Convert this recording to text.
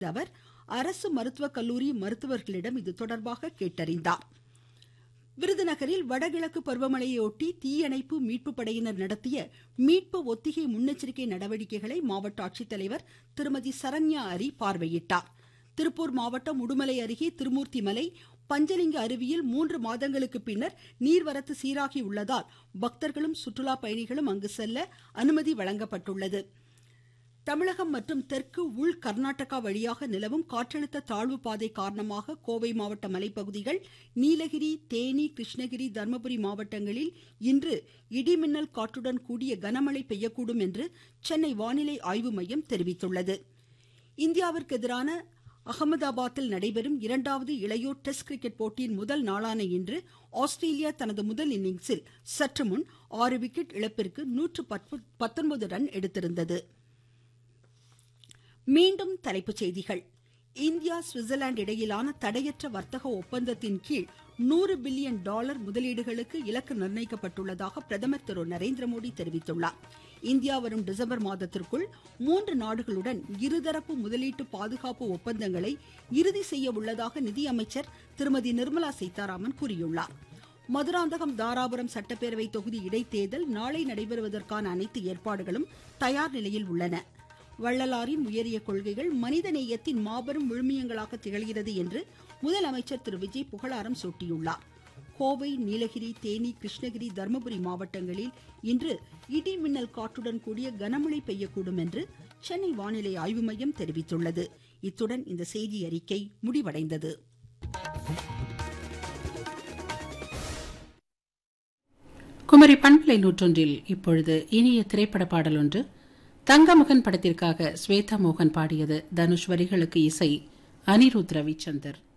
அவர் அரசு மருத்துவக் கல்லூரி மருத்துவர்களிடம் இது தொடர்பாக கேட்டறிந்தார் விருதுநகரில் வடகிழக்கு பருவமழையொட்டி தீயணைப்பு மீட்பு படையினர் நடத்திய மீட்பு ஒத்திகை முன்னெச்சரிக்கை நடவடிக்கைகளை மாவட்ட ஆட்சித்தலைவர் திருமதி சரண்யா அரி பார்வையிட்டார் திருப்பூர் மாவட்டம் உடுமலை அருகே திருமூர்த்திமலை பஞ்சலிங்க அருவியில் மூன்று மாதங்களுக்கு பின்னர் நீர்வரத்து சீராகி உள்ளதால் பக்தர்களும் சுற்றுலா பயணிகளும் அங்கு செல்ல அனுமதி வழங்கப்பட்டுள்ளது தமிழகம் மற்றும் தெற்கு உள் கர்நாடகா வழியாக நிலவும் காற்றழுத்த தாழ்வு பாதை காரணமாக கோவை மாவட்ட மலைப்பகுதிகள் நீலகிரி தேனி கிருஷ்ணகிரி தர்மபுரி மாவட்டங்களில் இன்று இடிமின்னல் காற்றுடன் கூடிய கனமழை பெய்யக்கூடும் என்று சென்னை வானிலை ஆய்வு மையம் தெரிவித்துள்ளது இந்தியாவிற்கு எதிரான அகமதாபாத்தில் நடைபெறும் இரண்டாவது இளையோர் டெஸ்ட் கிரிக்கெட் போட்டியின் முதல் நாளான இன்று ஆஸ்திரேலியா தனது முதல் இன்னிங்ஸில் சற்று முன் ஆறு விக்கெட் இழப்பிற்கு நூற்று பத்தொன்பது ரன் எடுத்திருந்தது மீண்டும் தலைப்புச் செய்திகள் இந்தியா சுவிட்சர்லாந்து இடையிலான தடையற்ற வர்த்தக ஒப்பந்தத்தின் கீழ் நூறு பில்லியன் டாலர் முதலீடுகளுக்கு இலக்கு நிர்ணயிக்கப்பட்டுள்ளதாக பிரதமர் திரு நரேந்திர மோடி தெரிவித்துள்ளார் இந்தியா வரும் டிசம்பர் மாதத்திற்குள் மூன்று நாடுகளுடன் இருதரப்பு முதலீட்டு பாதுகாப்பு ஒப்பந்தங்களை இறுதி செய்ய உள்ளதாக நிதியமைச்சர் திருமதி நிர்மலா சீதாராமன் கூறியுள்ளார் மதுராந்தகம் தாராபுரம் சட்டப்பேரவை தொகுதி இடைத்தேர்தல் நாளை நடைபெறுவதற்கான அனைத்து ஏற்பாடுகளும் தயார் நிலையில் உள்ளன வள்ளலாரின் உயரிய கொள்கைகள் மனித நேயத்தின் மாபெரும் விழுமியங்களாக திகழ்கிறது என்று முதலமைச்சர் திரு விஜய் புகழாரம் சூட்டியுள்ளார் கோவை நீலகிரி தேனி கிருஷ்ணகிரி தர்மபுரி மாவட்டங்களில் இன்று இடி மின்னல் காற்றுடன் கூடிய கனமழை பெய்யக்கூடும் என்று சென்னை வானிலை ஆய்வு மையம் தெரிவித்துள்ளது இத்துடன் இந்த செய்தி அறிக்கை முடிவடைந்தது குமரி பண்பலை நூற்றொன்றில் இப்பொழுது இனிய திரைப்பட பாடல் ஒன்று தங்கமகன் படத்திற்காக ஸ்வேதா மோகன் பாடியது தனுஷ் வரிகளுக்கு இசை அனிருத் ரவிச்சந்தர்